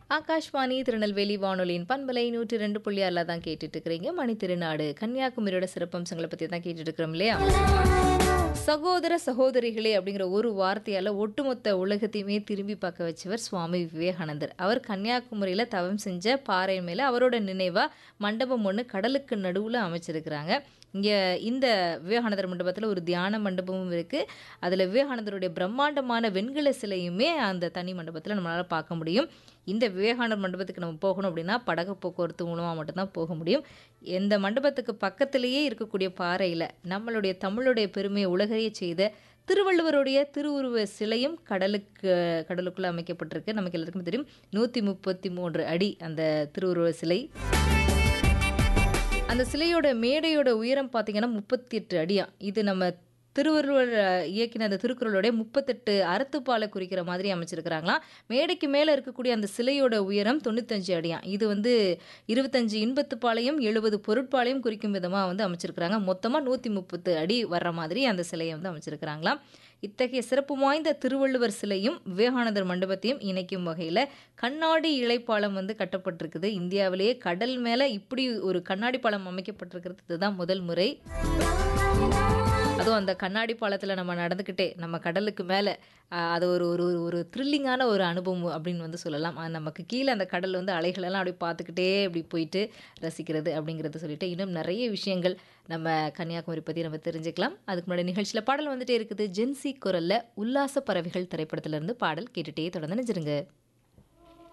ஆகாஷ்வாணி திருநெல்வேலி வானொலியின் பண்பலை நூற்றி ரெண்டு புள்ளி ஆறில் தான் கேட்டுட்டு இருக்கிறீங்க மணி திருநாடு கன்னியாகுமரியோட சிறப்பம்சங்களை பற்றி தான் கேட்டுட்டு இருக்கிறோம் இல்லையா சகோதர சகோதரிகளே அப்படிங்கிற ஒரு வார்த்தையால் ஒட்டுமொத்த உலகத்தையுமே திரும்பி பார்க்க வச்சவர் சுவாமி விவேகானந்தர் அவர் கன்னியாகுமரியில் தவம் செஞ்ச பாறை மேலே அவரோட நினைவாக மண்டபம் ஒன்று கடலுக்கு நடுவில் அமைச்சிருக்கிறாங்க இங்கே இந்த விவேகானந்தர் மண்டபத்தில் ஒரு தியான மண்டபமும் இருக்குது அதில் விவேகானந்தருடைய பிரம்மாண்டமான வெண்கல சிலையுமே அந்த தனி மண்டபத்தில் நம்மளால் பார்க்க முடியும் இந்த விவேகானந்தர் மண்டபத்துக்கு நம்ம போகணும் அப்படின்னா படகு போக்குவரத்து மூலமாக மட்டும்தான் போக முடியும் இந்த மண்டபத்துக்கு பக்கத்திலேயே இருக்கக்கூடிய பாறையில் நம்மளுடைய தமிழுடைய பெருமையை உலகையே செய்த திருவள்ளுவருடைய திருவுருவ சிலையும் கடலுக்கு கடலுக்குள்ளே அமைக்கப்பட்டிருக்கு நமக்கு எல்லாருக்குமே தெரியும் நூற்றி முப்பத்தி மூன்று அடி அந்த திருவுருவ சிலை அந்த சிலையோட மேடையோட உயரம் பார்த்தீங்கன்னா முப்பத்தி எட்டு அடியா இது நம்ம திருவள்ளுவர் அஹ், இயக்கின அந்த திருக்குறளுடைய முப்பத்தெட்டு அறத்துப்பாலை குறிக்கிற மாதிரி அமைச்சிருக்கிறாங்களாம் மேடைக்கு மேலே இருக்கக்கூடிய அந்த சிலையோட உயரம் தொண்ணூத்தஞ்சு அடியாம் இது வந்து இருபத்தஞ்சு இன்பத்துப்பாலையும் எழுபது பொருட்பாலையும் குறிக்கும் விதமாக வந்து அமைச்சிருக்கிறாங்க மொத்தமாக நூற்றி முப்பத்து அடி வர்ற மாதிரி அந்த சிலையை வந்து அமைச்சிருக்கிறாங்களாம் இத்தகைய சிறப்பு வாய்ந்த திருவள்ளுவர் சிலையும் விவேகானந்தர் மண்டபத்தையும் இணைக்கும் வகையில் கண்ணாடி இழைப்பாலம் வந்து கட்டப்பட்டிருக்குது இந்தியாவிலேயே கடல் மேலே இப்படி ஒரு கண்ணாடி பாலம் அமைக்கப்பட்டிருக்கிறது இதுதான் முதல் முறை அதுவும் அந்த கண்ணாடி பாலத்தில் நம்ம நடந்துக்கிட்டே நம்ம கடலுக்கு மேலே அது ஒரு ஒரு ஒரு ஒரு த்ரில்லிங்கான ஒரு அனுபவம் அப்படின்னு வந்து சொல்லலாம் அது நமக்கு கீழே அந்த கடல் வந்து அலைகளெல்லாம் அப்படி பார்த்துக்கிட்டே இப்படி போயிட்டு ரசிக்கிறது அப்படிங்கிறத சொல்லிட்டு இன்னும் நிறைய விஷயங்கள் நம்ம கன்னியாகுமரி பற்றி நம்ம தெரிஞ்சுக்கலாம் அதுக்கு முன்னாடி நிகழ்ச்சியில் பாடல் வந்துட்டே இருக்குது ஜென்சி குரலில் உல்லாச பறவைகள் திரைப்படத்திலிருந்து பாடல் கேட்டுகிட்டே தொடர்ந்து நினைச்சிருங்க